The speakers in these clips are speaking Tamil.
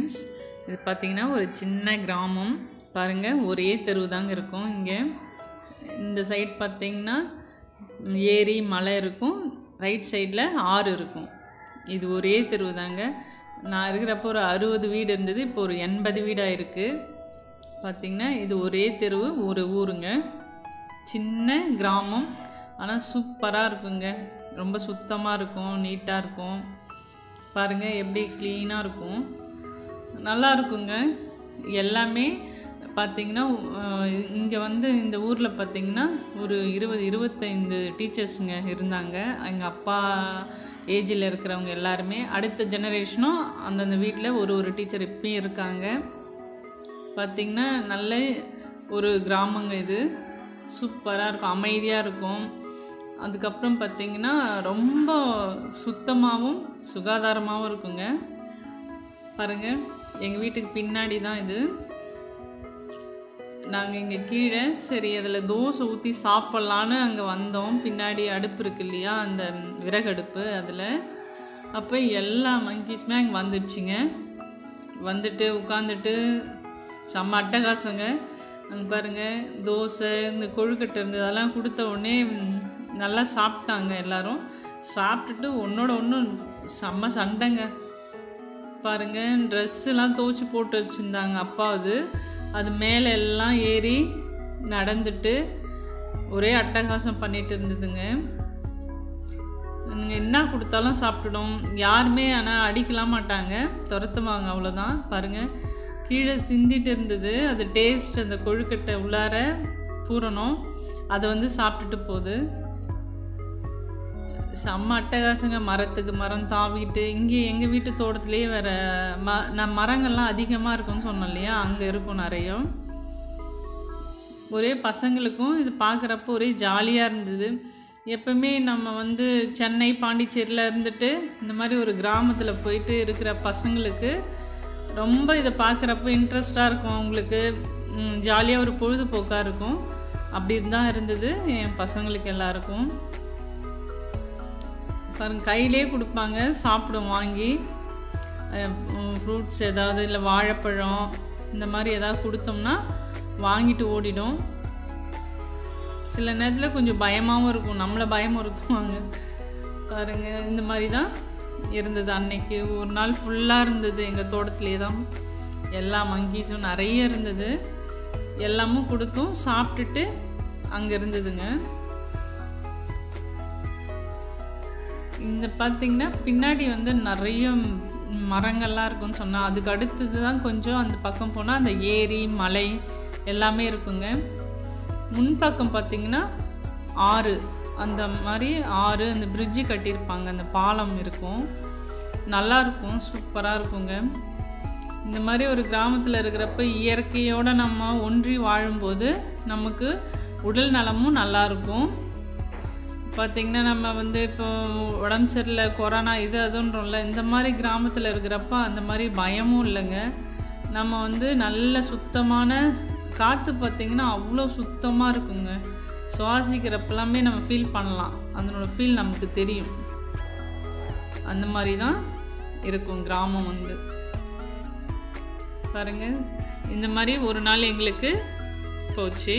ஃப்ரெண்ட்ஸ் இது பார்த்தீங்கன்னா ஒரு சின்ன கிராமம் பாருங்கள் ஒரே தெருவு தாங்க இருக்கும் இங்கே இந்த சைட் பார்த்தீங்கன்னா ஏரி மலை இருக்கும் ரைட் சைடில் ஆறு இருக்கும் இது ஒரே தெருவு தாங்க நான் இருக்கிறப்போ ஒரு அறுபது வீடு இருந்தது இப்போ ஒரு எண்பது வீடாக இருக்குது பார்த்திங்கன்னா இது ஒரே தெருவு ஒரு ஊருங்க சின்ன கிராமம் ஆனால் சூப்பராக இருக்குங்க ரொம்ப சுத்தமாக இருக்கும் நீட்டாக இருக்கும் பாருங்கள் எப்படி க்ளீனாக இருக்கும் நல்லா இருக்குங்க எல்லாமே பார்த்திங்கன்னா இங்கே வந்து இந்த ஊரில் பார்த்திங்கன்னா ஒரு இருபது இருபத்தைந்து டீச்சர்ஸுங்க இருந்தாங்க எங்கள் அப்பா ஏஜில் இருக்கிறவங்க எல்லாருமே அடுத்த ஜெனரேஷனும் அந்தந்த வீட்டில் ஒரு ஒரு டீச்சர் இப்பயும் இருக்காங்க பார்த்திங்கன்னா நல்ல ஒரு கிராமங்க இது சூப்பராக இருக்கும் அமைதியாக இருக்கும் அதுக்கப்புறம் பார்த்திங்கன்னா ரொம்ப சுத்தமாகவும் சுகாதாரமாகவும் இருக்குங்க பாருங்கள் எங்கள் வீட்டுக்கு பின்னாடி தான் இது நாங்கள் இங்கே கீழே சரி அதில் தோசை ஊற்றி சாப்பிட்லான்னு அங்கே வந்தோம் பின்னாடி அடுப்பு இருக்கு இல்லையா அந்த விறகடுப்பு அதில் அப்போ எல்லா மங்கீஸுமே அங்கே வந்துடுச்சுங்க வந்துட்டு உட்காந்துட்டு செம்ம அட்டகாசங்க அங்கே பாருங்கள் தோசை இந்த கொழுக்கட்டை இருந்தது அதெல்லாம் கொடுத்த உடனே நல்லா சாப்பிட்டாங்க எல்லாரும் சாப்பிட்டுட்டு ஒன்றோட ஒன்று செம்ம சண்டைங்க பாருங்கள் ட்ரெஸ்ஸெல்லாம் துவச்சி போட்டு வச்சுருந்தாங்க அப்பாவது அது மேலே எல்லாம் ஏறி நடந்துட்டு ஒரே அட்டகாசம் பண்ணிட்டு இருந்ததுங்க நீங்கள் என்ன கொடுத்தாலும் சாப்பிட்டுடும் யாருமே ஆனால் அடிக்கலாம் மாட்டாங்க துரத்துவாங்க அவ்வளோதான் பாருங்கள் கீழே சிந்திட்டு இருந்தது அது டேஸ்ட் அந்த கொழுக்கட்டை உள்ளார பூரணும் அதை வந்து சாப்பிட்டுட்டு போகுது செம்ம அட்டகாசங்க மரத்துக்கு மரம் தாவிட்டு இங்கே எங்கள் வீட்டு தோட்டத்துலேயே வேறு ம நான் மரங்கள்லாம் அதிகமாக இருக்குன்னு சொன்னேன் இல்லையா அங்கே இருக்கும் நிறைய ஒரே பசங்களுக்கும் இது பார்க்குறப்போ ஒரே ஜாலியாக இருந்தது எப்பவுமே நம்ம வந்து சென்னை பாண்டிச்சேரியில் இருந்துட்டு இந்த மாதிரி ஒரு கிராமத்தில் போயிட்டு இருக்கிற பசங்களுக்கு ரொம்ப இதை பார்க்குறப்ப இன்ட்ரெஸ்டாக இருக்கும் அவங்களுக்கு ஜாலியாக ஒரு பொழுதுபோக்காக இருக்கும் அப்படி தான் இருந்தது என் பசங்களுக்கு எல்லாருக்கும் பாருங்க கையிலே கொடுப்பாங்க சாப்பிடும் வாங்கி ஃப்ரூட்ஸ் ஏதாவது இல்லை வாழைப்பழம் இந்த மாதிரி ஏதாவது கொடுத்தோம்னா வாங்கிட்டு ஓடிடும் சில நேரத்தில் கொஞ்சம் பயமாகவும் இருக்கும் நம்மளை பயமுறுத்துவாங்க பாருங்க இந்த மாதிரி தான் இருந்தது அன்னைக்கு ஒரு நாள் ஃபுல்லாக இருந்தது எங்கள் தோட்டத்துலேயே தான் எல்லா மங்கீஸும் நிறைய இருந்தது எல்லாமும் கொடுத்தும் சாப்பிட்டுட்டு அங்கே இருந்ததுங்க இந்த பார்த்திங்கன்னா பின்னாடி வந்து நிறைய மரங்கள்லாம் இருக்குன்னு சொன்னால் அதுக்கு அடுத்தது தான் கொஞ்சம் அந்த பக்கம் போனால் அந்த ஏரி மலை எல்லாமே இருக்குங்க முன்பக்கம் பார்த்திங்கன்னா ஆறு அந்த மாதிரி ஆறு அந்த பிரிட்ஜு கட்டியிருப்பாங்க அந்த பாலம் இருக்கும் நல்லாயிருக்கும் சூப்பராக இருக்குங்க இந்த மாதிரி ஒரு கிராமத்தில் இருக்கிறப்ப இயற்கையோடு நம்ம ஒன்றி வாழும்போது நமக்கு உடல் நலமும் நல்லாயிருக்கும் பார்த்திங்கன்னா நம்ம வந்து இப்போ உடம்பு சரியில்லை கொரோனா இது அதுன்றோம்ல இந்த மாதிரி கிராமத்தில் இருக்கிறப்ப அந்த மாதிரி பயமும் இல்லைங்க நம்ம வந்து நல்ல சுத்தமான காற்று பார்த்திங்கன்னா அவ்வளோ சுத்தமாக இருக்குங்க சுவாசிக்கிறப்பெல்லாமே நம்ம ஃபீல் பண்ணலாம் அதனோட ஃபீல் நமக்கு தெரியும் அந்த மாதிரி தான் இருக்கும் கிராமம் வந்து பாருங்கள் இந்த மாதிரி ஒரு நாள் எங்களுக்கு போச்சு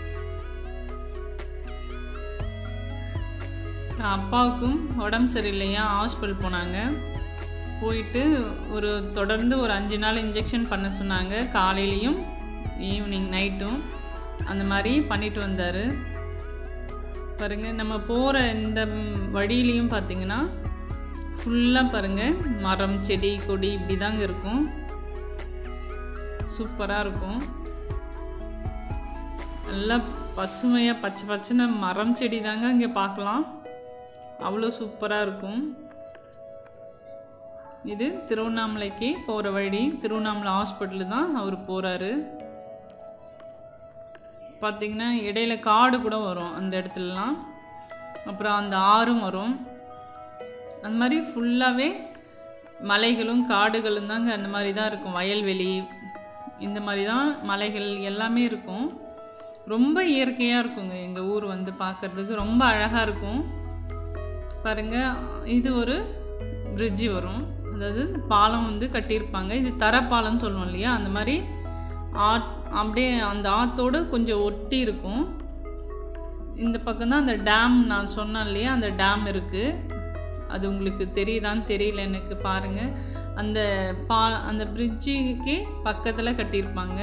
அப்பாவுக்கும் உடம்பு சரியில்லையா ஹாஸ்பிட்டல் போனாங்க போயிட்டு ஒரு தொடர்ந்து ஒரு அஞ்சு நாள் இன்ஜெக்ஷன் பண்ண சொன்னாங்க காலையிலையும் ஈவினிங் நைட்டும் அந்த மாதிரி பண்ணிட்டு வந்தார் பாருங்கள் நம்ம போகிற இந்த வழியிலையும் பார்த்திங்கன்னா ஃபுல்லாக பாருங்கள் மரம் செடி கொடி இப்படி தாங்க இருக்கும் சூப்பராக இருக்கும் நல்லா பசுமையாக பச்சை பச்சைன்னு மரம் செடி தாங்க இங்கே பார்க்கலாம் அவ்வளோ சூப்பராக இருக்கும் இது திருவண்ணாமலைக்கு போகிற வழி திருவண்ணாமலை ஹாஸ்பிட்டலு தான் அவர் போகிறாரு பார்த்திங்கன்னா இடையில காடு கூட வரும் அந்த இடத்துலலாம் அப்புறம் அந்த ஆறும் வரும் அந்த மாதிரி ஃபுல்லாகவே மலைகளும் காடுகளும் தாங்க அந்த மாதிரி தான் இருக்கும் வயல்வெளி இந்த மாதிரி தான் மலைகள் எல்லாமே இருக்கும் ரொம்ப இயற்கையாக இருக்குங்க எங்கள் ஊர் வந்து பார்க்குறதுக்கு ரொம்ப அழகாக இருக்கும் பாருங்கள் இது ஒரு பிரிட்ஜு வரும் அதாவது பாலம் வந்து கட்டியிருப்பாங்க இது தரப்பாலம்னு சொல்லுவோம் இல்லையா அந்த மாதிரி ஆத் அப்படியே அந்த ஆத்தோட கொஞ்சம் ஒட்டி இருக்கும் இந்த பக்கம் தான் அந்த டேம் நான் சொன்னேன் இல்லையா அந்த டேம் இருக்குது அது உங்களுக்கு தெரியுதான்னு தெரியல எனக்கு பாருங்கள் அந்த பா அந்த பிரிட்ஜுக்கு பக்கத்தில் கட்டியிருப்பாங்க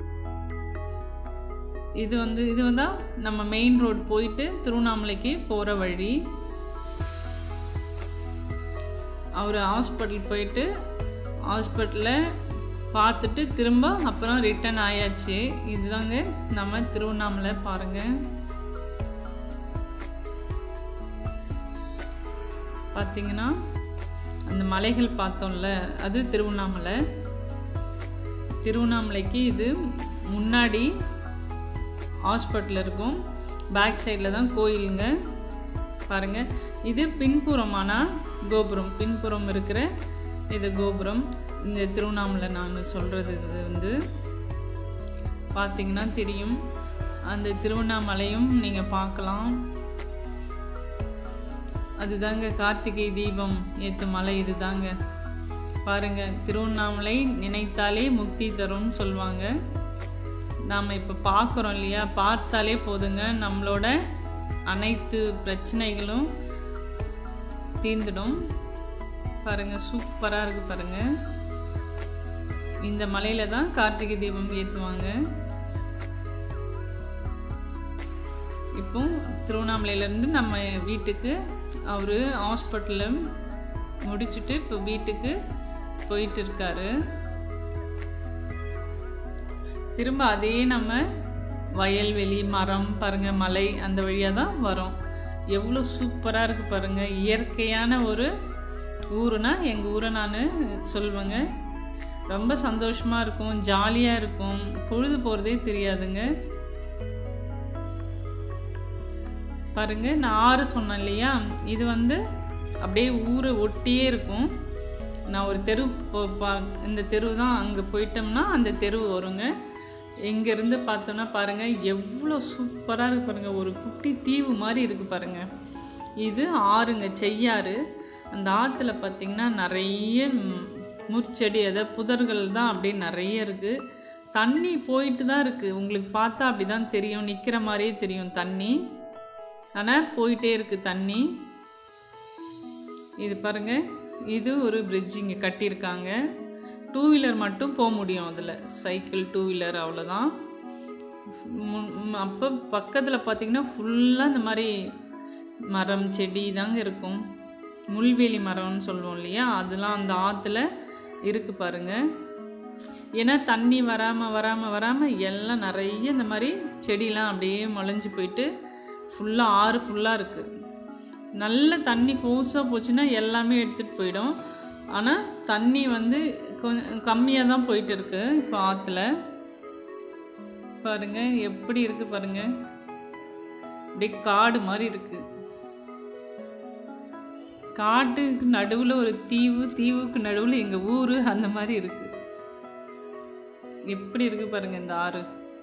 இது வந்து இது வந்து நம்ம மெயின் ரோடு போயிட்டு திருவண்ணாமலைக்கு போகிற வழி அவர் ஹாஸ்பிட்டல் போயிட்டு ஹாஸ்பிட்டலில் பார்த்துட்டு திரும்ப அப்புறம் ரிட்டர்ன் ஆயாச்சு இதுதாங்க நம்ம திருவண்ணாமலை பாருங்கள் பார்த்தீங்கன்னா அந்த மலைகள் பார்த்தோம்ல அது திருவண்ணாமலை திருவண்ணாமலைக்கு இது முன்னாடி ஹாஸ்பிட்டல் இருக்கும் பேக் சைடில் தான் கோயிலுங்க பாருங்கள் இது பின்புறமான கோபுரம் பின்புறம் இருக்கிற இது கோபுரம் இந்த திருவண்ணாமலை நான் சொல்கிறது இது வந்து பார்த்தீங்கன்னா தெரியும் அந்த திருவண்ணாமலையும் நீங்கள் பார்க்கலாம் அதுதாங்க கார்த்திகை தீபம் ஏற்று மலை இதுதாங்க பாருங்க திருவண்ணாமலை நினைத்தாலே முக்தி தரும்னு சொல்லுவாங்க நாம் இப்போ பார்க்குறோம் இல்லையா பார்த்தாலே போதுங்க நம்மளோட அனைத்து பிரச்சனைகளும் தீர்ந்துடும் பாருங்க சூப்பராக இருக்குது பாருங்க இந்த மலையில தான் கார்த்திகை தீபம் ஏற்றுவாங்க இப்போ திருவண்ணாமலையிலேருந்து நம்ம வீட்டுக்கு அவர் ஹாஸ்பிட்டலில் முடிச்சுட்டு இப்போ வீட்டுக்கு போயிட்டு இருக்காரு திரும்ப அதே நம்ம வயல்வெளி மரம் பாருங்க மலை அந்த வழியாக தான் வரும் எவ்வளோ சூப்பராக இருக்குது பாருங்கள் இயற்கையான ஒரு ஊருனா எங்கள் ஊரை நான் சொல்லுவேங்க ரொம்ப சந்தோஷமாக இருக்கும் ஜாலியாக இருக்கும் பொழுது போகிறதே தெரியாதுங்க பாருங்க நான் ஆறு சொன்னேன் இல்லையா இது வந்து அப்படியே ஊரை ஒட்டியே இருக்கும் நான் ஒரு தெரு போ- பா- இந்த தெரு தான் அங்கே போயிட்டோம்னா அந்த தெரு வருங்க இங்கேருந்து பார்த்தோன்னா பாருங்கள் எவ்வளோ சூப்பராக இருக்கு பாருங்கள் ஒரு குட்டி தீவு மாதிரி இருக்குது பாருங்கள் இது ஆறுங்க செய்யாறு அந்த ஆற்றுல பார்த்தீங்கன்னா நிறைய ம், முற்செடி அதாவது புதர்கள் தான் அப்படியே நிறைய இருக்குது தண்ணி போயிட்டு தான் இருக்குது உங்களுக்கு பார்த்தா அப்படி தான் தெரியும் நிற்கிற மாதிரியே தெரியும் தண்ணி ஆனால் போயிட்டே இருக்குது தண்ணி இது பாருங்க இது ஒரு bridge இங்கே கட்டியிருக்காங்க டூ வீலர் மட்டும் போக முடியும் அதில் சைக்கிள் டூ வீலர் அவ்வளோதான் அப்போ பக்கத்தில் பார்த்தீங்கன்னா ஃபுல்லாக இந்த மாதிரி மரம் செடி தாங்க இருக்கும் முள்வேலி மரம்னு சொல்லுவோம் இல்லையா அதெல்லாம் அந்த ஆற்றுல இருக்குது பாருங்க ஏன்னா தண்ணி வராமல் வராமல் வராமல் எல்லாம் நிறைய இந்த மாதிரி செடிலாம் அப்படியே முளைஞ்சு போயிட்டு ஃபுல்லாக ஆறு ஃபுல்லாக இருக்குது நல்ல தண்ணி ஃபோர்ஸாக போச்சுன்னா எல்லாமே எடுத்துகிட்டு போயிடும் ஆனால் தண்ணி வந்து கொஞ்சம் கம்மியாக தான் போயிட்டு இருக்கு இப்போ ஆற்றுல பாருங்க எப்படி இருக்கு பாருங்க அப்படியே காடு மாதிரி இருக்கு காட்டுக்கு நடுவில் ஒரு தீவு தீவுக்கு நடுவில் எங்கள் ஊர் அந்த மாதிரி இருக்கு எப்படி இருக்கு பாருங்க இந்த ஆறு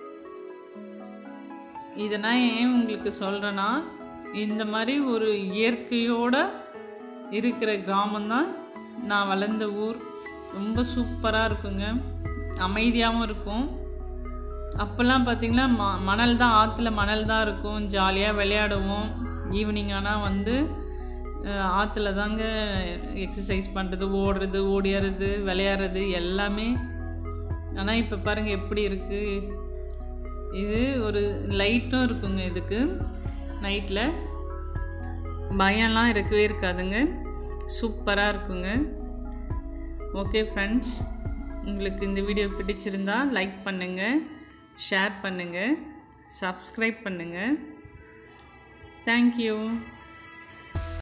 இதை நான் ஏன் உங்களுக்கு சொல்கிறேன்னா இந்த மாதிரி ஒரு இயற்கையோட இருக்கிற கிராமம்தான் நான் வளர்ந்த ஊர் ரொம்ப சூப்பராக இருக்குங்க அமைதியாகவும் இருக்கும் அப்போல்லாம் பார்த்தீங்கன்னா ம மணல் தான் ஆற்றுல மணல் தான் இருக்கும் ஜாலியாக விளையாடுவோம் ஈவினிங் ஆனால் வந்து அஹ், ஆற்றுல தாங்க எக்ஸசைஸ் பண்ணுறது ஓடுறது ஓடியாறது விளையாடுறது எல்லாமே ஆனால் இப்போ பாருங்கள் எப்படி இருக்குது இது ஒரு லைட்டும் இருக்குங்க இதுக்கு நைட்டில் பயம்லாம் இருக்கவே இருக்காதுங்க சூப்பராக இருக்குங்க ஓகே ஃப்ரெண்ட்ஸ் உங்களுக்கு இந்த வீடியோ பிடிச்சிருந்தா லைக் பண்ணுங்கள் ஷேர் பண்ணுங்கள் சப்ஸ்கிரைப் பண்ணுங்கள் தேங்க்யூ